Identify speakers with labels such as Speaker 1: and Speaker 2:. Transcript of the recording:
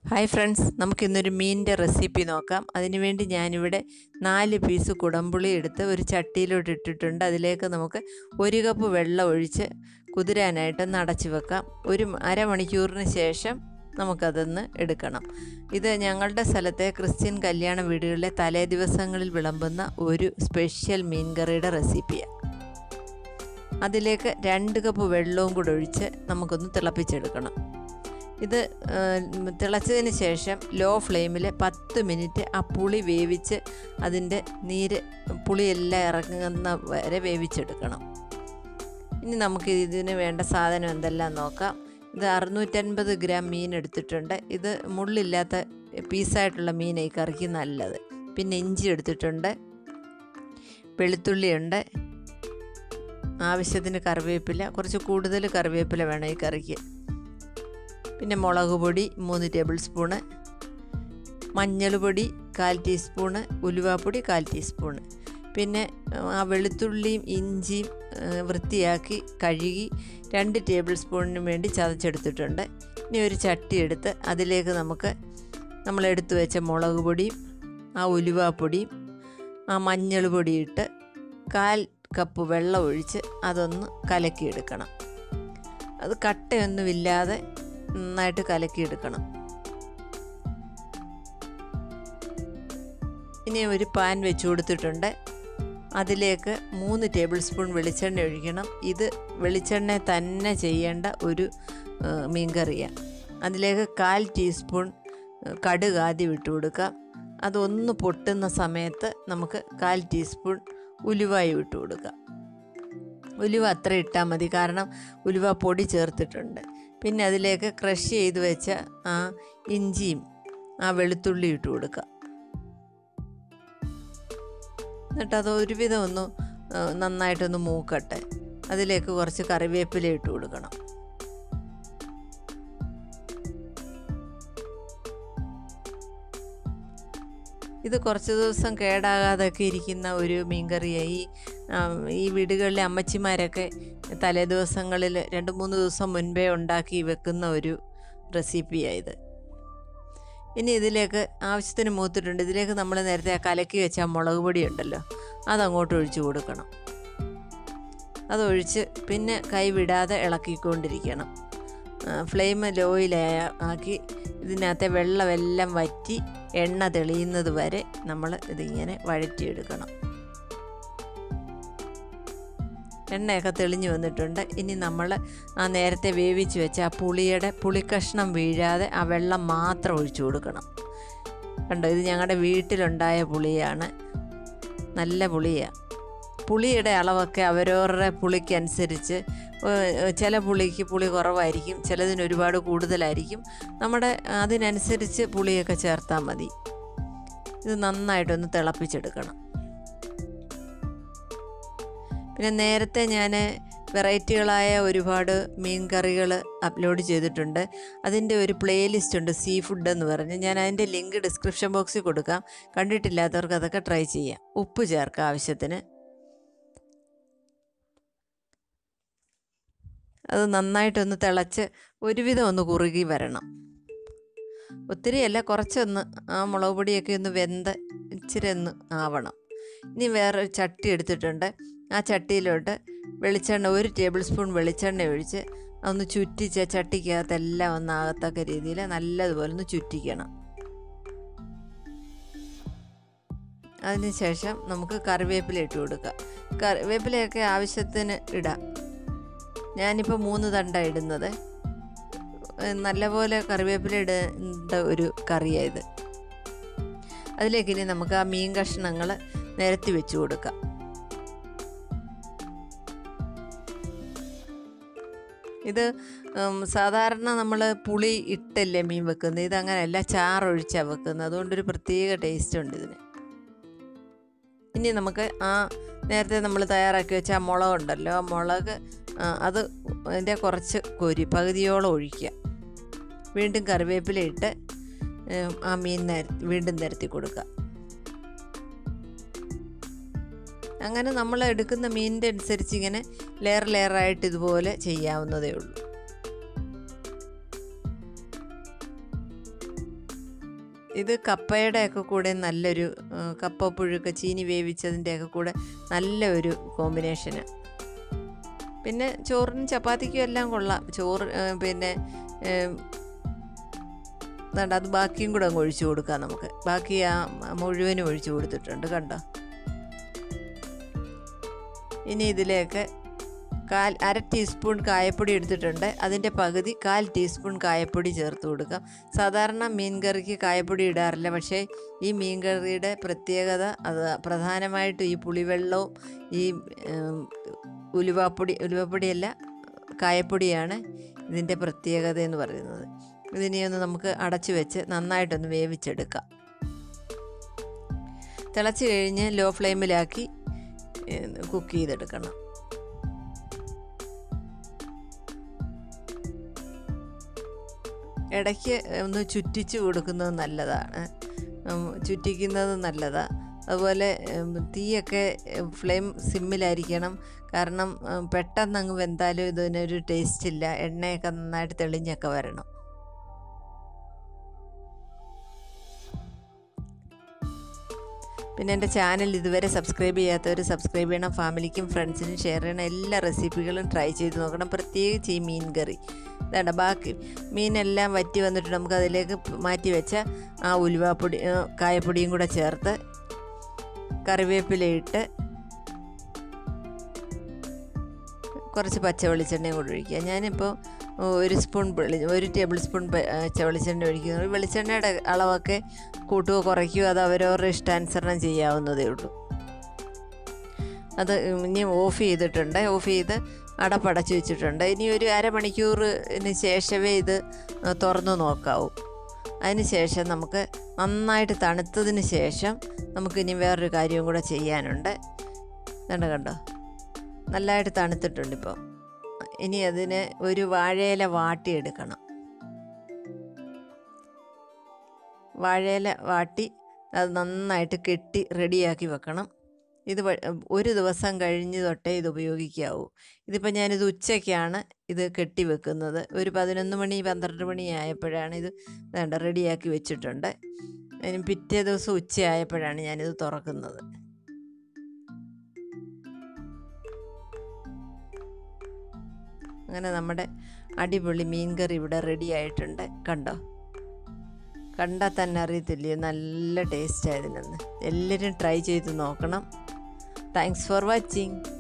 Speaker 1: hi friends നമുക്കിന്നൊരു മീനിൻ്റെ recipe നോക്കാം അതിനുവേണ്ടി ഞാനിവിടെ നാല് പീസ് കുടംപുളി എടുത്ത് ഒരു ചട്ടിയിലോട്ട് ഇട്ടിട്ടുണ്ട് അതിലേക്ക് നമുക്ക് ഒരു കപ്പ് വെള്ളം ഒഴിച്ച് കുതിരാനായിട്ടൊന്ന് അടച്ചു വെക്കാം ഒരു അരമണിക്കൂറിന് ശേഷം നമുക്കതൊന്ന് എടുക്കണം ഇത് ഞങ്ങളുടെ സ്ഥലത്തെ ക്രിസ്ത്യൻ കല്യാണ വീടുകളിലെ തലേ ദിവസങ്ങളിൽ വിളമ്പുന്ന ഒരു സ്പെഷ്യൽ മീൻ കറിയുടെ റെസിപ്പിയാണ് അതിലേക്ക് രണ്ട് കപ്പ് വെള്ളവും കൂടെ ഒഴിച്ച് നമുക്കൊന്ന് തിളപ്പിച്ചെടുക്കണം ഇത് തിളച്ചതിന് ശേഷം ലോ ഫ്ലെയിമിൽ പത്ത് മിനിറ്റ് ആ പുളി വേവിച്ച് അതിൻ്റെ നീര് പുളിയെല്ലാം ഇറങ്ങുന്ന വരെ വേവിച്ചെടുക്കണം ഇനി നമുക്ക് ഇതിന് വേണ്ട സാധനം എന്തെല്ലാം നോക്കാം ഇത് അറുന്നൂറ്റൻപത് ഗ്രാം മീൻ എടുത്തിട്ടുണ്ട് ഇത് മുള്ളില്ലാത്ത പീസായിട്ടുള്ള മീൻ ഈ കറിക്ക് നല്ലത് പിന്നെ ഇഞ്ചി എടുത്തിട്ടുണ്ട് വെളുത്തുള്ളിയുണ്ട് ആവശ്യത്തിന് കറിവേപ്പില കുറച്ച് കൂടുതൽ കറിവേപ്പില വേണം ഈ കറിക്ക് പിന്നെ മുളക് പൊടി മൂന്ന് ടേബിൾ സ്പൂണ് മഞ്ഞൾ പൊടി കാൽ ടീസ്പൂണ് ഉലുവാപ്പൊടി കാൽ ടീസ്പൂണ് പിന്നെ ആ വെളുത്തുള്ളിയും ഇഞ്ചിയും വൃത്തിയാക്കി കഴുകി രണ്ട് ടേബിൾ സ്പൂണിന് വേണ്ടി ചതച്ചെടുത്തിട്ടുണ്ട് ഇനി ഒരു ചട്ടി എടുത്ത് അതിലേക്ക് നമുക്ക് നമ്മൾ എടുത്തു വെച്ച മുളക് പൊടിയും ആ ഉലുവാപ്പൊടിയും ആ മഞ്ഞൾ പൊടിയിട്ട് കാൽ കപ്പ് വെള്ളം ഒഴിച്ച് അതൊന്ന് കലക്കിയെടുക്കണം അത് കട്ടയൊന്നുമില്ലാതെ നന്നായിട്ട് കലക്കിയെടുക്കണം ഇനി ഒരു പാൻ വെച്ച് കൊടുത്തിട്ടുണ്ട് അതിലേക്ക് മൂന്ന് ടേബിൾ സ്പൂൺ വെളിച്ചെണ്ണ ഒഴിക്കണം ഇത് വെളിച്ചെണ്ണ തന്നെ ചെയ്യേണ്ട ഒരു മീൻകറിയാണ് അതിലേക്ക് കാൽ ടീസ്പൂൺ കടുക് ആദ്യം ഇട്ട് കൊടുക്കാം അതൊന്ന് പൊട്ടുന്ന സമയത്ത് നമുക്ക് കാൽ ടീസ്പൂൺ ഉലുവായി ഇട്ട് കൊടുക്കാം ഉലുവ അത്ര ഇട്ടാൽ മതി കാരണം ഉലുവ പൊടി ചേർത്തിട്ടുണ്ട് പിന്നെ അതിലേക്ക് ക്രഷ് ചെയ്ത് വെച്ച ആ ഇഞ്ചിയും ആ വെളുത്തുള്ളി ഇട്ട് കൊടുക്കുക എന്നിട്ട് അത് ഒരുവിധം ഒന്ന് നന്നായിട്ടൊന്ന് മൂക്കട്ടെ അതിലേക്ക് കുറച്ച് കറിവേപ്പില ഇട്ട് കൊടുക്കണം ഇത് കുറച്ച് ദിവസം കേടാകാതൊക്കെ ഇരിക്കുന്ന ഒരു മീൻകറിയായി ഈ വീടുകളിലെ അമ്മച്ചിമാരൊക്കെ തലേ ദിവസങ്ങളിൽ രണ്ട് മൂന്ന് ദിവസം മുൻപേ ഉണ്ടാക്കി വെക്കുന്ന ഒരു റെസിപ്പിയായത് ഇനി ഇതിലേക്ക് ആവശ്യത്തിന് മൂത്തിട്ടുണ്ട് ഇതിലേക്ക് നമ്മൾ നേരത്തെ ആ കലക്കി വെച്ച മുളക് പൊടി ഉണ്ടല്ലോ അതങ്ങോട്ട് ഒഴിച്ചു കൊടുക്കണം അതൊഴിച്ച് പിന്നെ കൈ വിടാതെ ഇളക്കിക്കൊണ്ടിരിക്കണം ഫ്ലെയിം ലോയിലായ ആക്കി ഇതിനകത്തെ വെള്ളമെല്ലാം വറ്റി എണ്ണ തെളിയുന്നത് വരെ നമ്മൾ ഇതിങ്ങനെ വഴറ്റിയെടുക്കണം എണ്ണയൊക്കെ തെളിഞ്ഞു വന്നിട്ടുണ്ട് ഇനി നമ്മൾ ആ നേരത്തെ വേവിച്ച് വെച്ച ആ പുളിയുടെ പുളിക്കഷ്ണം വീഴാതെ ആ വെള്ളം മാത്രം ഒഴിച്ചു കൊടുക്കണം കണ്ടോ ഇത് ഞങ്ങളുടെ വീട്ടിലുണ്ടായ പുളിയാണ് നല്ല പുളിയാണ് പുളിയുടെ അളവൊക്കെ അവരവരുടെ പുളിക്കനുസരിച്ച് ചില പുളിക്ക് പുളി കുറവായിരിക്കും ചിലതിന് ഒരുപാട് കൂടുതലായിരിക്കും നമ്മുടെ അതിനനുസരിച്ച് പുളിയൊക്കെ ചേർത്താൽ മതി ഇത് നന്നായിട്ടൊന്ന് തിളപ്പിച്ചെടുക്കണം പിന്നെ നേരത്തെ ഞാൻ വെറൈറ്റികളായ ഒരുപാട് മീൻ കറികൾ അപ്ലോഡ് ചെയ്തിട്ടുണ്ട് അതിൻ്റെ ഒരു പ്ലേലിസ്റ്റ് ഉണ്ട് സീ ഫുഡ് എന്ന് പറഞ്ഞ് ഞാൻ അതിൻ്റെ ലിങ്ക് ഡിസ്ക്രിപ്ഷൻ ബോക്സിൽ കൊടുക്കാം കണ്ടിട്ടില്ലാത്തവർക്ക് അതൊക്കെ ട്രൈ ചെയ്യാം ഉപ്പ് ചേർക്കാം ആവശ്യത്തിന് അത് നന്നായിട്ടൊന്ന് തിളച്ച് ഒരുവിധം ഒന്ന് കുറുകി വരണം ഒത്തിരിയല്ല കുറച്ചൊന്ന് ആ മുളക് പൊടിയൊക്കെ ഒന്ന് വെന്ത് ഇച്ചിരി ഒന്ന് ആവണം ഇനി വേറെ ചട്ടി എടുത്തിട്ടുണ്ട് ആ ചട്ടിയിലോട്ട് വെളിച്ചെണ്ണ ഒരു ടേബിൾ സ്പൂൺ വെളിച്ചെണ്ണ ഒഴിച്ച് ഒന്ന് ചുറ്റിച്ച് ചട്ടിക്കകത്തെല്ലാം ഒന്ന് ആകത്തക്ക രീതിയിൽ നല്ലതുപോലെ ഒന്ന് ചുറ്റിക്കണം അതിനുശേഷം നമുക്ക് കറിവേപ്പില ഇട്ട് കൊടുക്കാം കറിവേപ്പിലയൊക്കെ ആവശ്യത്തിന് ഇടാം ഞാനിപ്പോൾ മൂന്ന് തണ്ട ഇടുന്നത് നല്ലപോലെ കറിവേപ്പില ഇടേണ്ട ഒരു കറിയായത് അതിലേക്ക് ഇനി നമുക്ക് ആ മീൻ കഷ്ണങ്ങൾ നിരത്തി വെച്ച് കൊടുക്കാം ഇത് സാധാരണ നമ്മൾ പുളി ഇട്ടല്ലേ മീൻ വെക്കുന്നത് ഇതങ്ങനെയല്ല ചാറൊഴിച്ചാണ് വെക്കുന്നത് അതുകൊണ്ടൊരു പ്രത്യേക ടേസ്റ്റ് ഉണ്ട് ഇതിന് ഇനി നമുക്ക് ആ നേരത്തെ നമ്മൾ തയ്യാറാക്കി വെച്ച ആ മുളക് ഉണ്ടല്ലോ ആ മുളക് അത് അതിൻ്റെ കുറച്ച് കോരി പകുതിയോളം ഒഴിക്കുക വീണ്ടും കറിവേപ്പില ഇട്ട് ആ മീൻ നിര വീണ്ടും നിരത്തി കൊടുക്കുക അങ്ങനെ നമ്മൾ എടുക്കുന്ന മീനിൻ്റെ അനുസരിച്ച് ഇങ്ങനെ ലെയർ ലെയറായിട്ട് ഇതുപോലെ ചെയ്യാവുന്നതേ ഉള്ളൂ ഇത് കപ്പയുടെ ഒക്കെ കൂടെ നല്ലൊരു ആ, കപ്പ പുഴുക്ക് ചീനി വേവിച്ചതിൻ്റെ ഒക്കെ കൂടെ നല്ല ഒരു കോമ്പിനേഷന് പിന്നെ ചോറിനും ചപ്പാത്തിക്കും എല്ലാം കൊള്ളാം ചോറ് ആ, പിന്നെ ഏം, ദാണ്ട അത് ബാക്കിയും കൂടെ അങ്ങ് ഒഴിച്ചു കൊടുക്കാം നമുക്ക് ബാക്കി ആ മുഴുവനും ഒഴിച്ചു കൊടുത്തിട്ടുണ്ട് കണ്ടോ ഇനി ഇതിലേക്ക് കാൽ അര ടീസ്പൂൺ കായപ്പൊടി എടുത്തിട്ടുണ്ട് അതിൻ്റെ പകുതി കാൽ ടീസ്പൂൺ കായപ്പൊടി ചേർത്ത് കൊടുക്കാം സാധാരണ മീൻ കറിക്ക് കായപ്പൊടി ഇടാറില്ല പക്ഷേ ഈ മീൻ കറിയുടെ പ്രത്യേകത അത് പ്രധാനമായിട്ടും ഈ പുളിവെള്ളവും ഈ ഉം, ഉലുവാപ്പൊടി ഉലുവപ്പൊടിയല്ല കായപ്പൊടിയാണ് ഇതിൻ്റെ പ്രത്യേകത എന്ന് പറയുന്നത് ഇതിനെ ഒന്ന് നമുക്ക് അടച്ചു വെച്ച് നന്നായിട്ടൊന്ന് വേവിച്ചെടുക്കാം തിളച്ച് കഴിഞ്ഞ് ലോ ഫ്ലെയിമിലാക്കി കുക്ക് ചെയ്തെടുക്കണം ഇടയ്ക്ക് ഒന്ന് ചുറ്റിച്ച് കൊടുക്കുന്നത് നല്ലതാണ് ഉം, ചുറ്റിക്കുന്നത് നല്ലതാണ് അതുപോലെ ഉം, തീയൊക്കെ ഉം, ഫ്ലെയിം സിമ്മിലായിരിക്കണം കാരണം ഉം, പെട്ടെന്ന് അങ്ങ് വെന്താലും ഇതിനൊരു ടേസ്റ്റ് ഇല്ല എണ്ണയൊക്കെ നന്നായിട്ട് തെളിഞ്ഞൊക്കെ വരണം പിന്നെ എൻ്റെ ചാനൽ ഇതുവരെ സബ്സ്ക്രൈബ് ചെയ്യാത്തവർ സബ്സ്ക്രൈബ് ചെയ്യണം ഫാമിലിക്കും ഫ്രണ്ട്സിനും ഷെയർ ചെയ്യണം എല്ലാ റെസിപ്പികളും ട്രൈ ചെയ്ത് നോക്കണം പ്രത്യേകിച്ച് ഈ മീൻ കറി ഇതാണ് ബാക്കി മീനെല്ലാം വറ്റി വന്നിട്ട് നമുക്ക് അതിലേക്ക് മാറ്റി വെച്ച ആ ഉലുവാപ്പൊടി ആ, കായപ്പൊടിയും കൂടെ ചേർത്ത് കറിവേപ്പിലയിട്ട് കുറച്ച് പച്ച വെളിച്ചെണ്ണയും കൂടെ ഒഴിക്കുക ഞാനിപ്പോൾ ഒരു സ്പൂൺ വെളി ഒരു ടേബിൾ സ്പൂൺ പ- ആ, ച- വെളിച്ചെണ്ണ ഒഴിക്കുന്നു വെളിച്ചെണ്ണയുടെ അളവൊക്കെ കൂട്ടുകയോ കുറയ്ക്കുകയോ അത് അവരവരുടെ ഇഷ്ടാനുസരണം ചെയ്യാവുന്നതേ ഉള്ളൂ അത് ഇനി ഓഫ് ചെയ്തിട്ടുണ്ട് ഓഫ് ചെയ്ത് അടപ്പടച്ച് വെച്ചിട്ടുണ്ട് ഇനി ഒരു അരമണിക്കൂറിന് ശേഷമേ ഇത് തുറന്നു നോക്കാവൂ അതിന് ശേഷം നമുക്ക് നന്നായിട്ട് തണുത്തതിന് ശേഷം നമുക്കിനി വേറൊരു കാര്യവും കൂടെ ചെയ്യാനുണ്ട് കണ്ടോ കണ്ടോ നല്ലതായിട്ട് തണുത്തിട്ടുണ്ട് ഇപ്പോൾ ഇനി അതിന് ഒരു വാഴയില വാട്ടിയെടുക്കണം വാഴയില വാട്ടി അത് നന്നായിട്ട് കെട്ടി റെഡിയാക്കി വെക്കണം ഇത് വ- ഒരു ദിവസം കഴിഞ്ഞ് തൊട്ടേ ഇത് ഉപയോഗിക്കാവൂ ഇതിപ്പോൾ ഞാനിത് ഉച്ചയ്ക്കാണ് ഇത് കെട്ടി വെക്കുന്നത് ഒരു പതിനൊന്ന് മണി പന്ത്രണ്ട് മണി ആയപ്പോഴാണ് ഇത് വേണ്ട റെഡിയാക്കി വെച്ചിട്ടുണ്ട് അതിന് പിറ്റേ ദിവസം ഉച്ചയായപ്പോഴാണ് ഞാനിത് തുറക്കുന്നത് അങ്ങനെ നമ്മുടെ അടിപൊളി മീൻ കറി ഇവിടെ റെഡി ആയിട്ടുണ്ട് കണ്ടോ കണ്ടാൽ തന്നെ അറിയത്തില്ലയോ നല്ല ടേസ്റ്റ് ആയതിനെന്ന് എല്ലാവരും ട്രൈ ചെയ്ത് നോക്കണം താങ്ക്സ് ഫോർ വാച്ചിങ്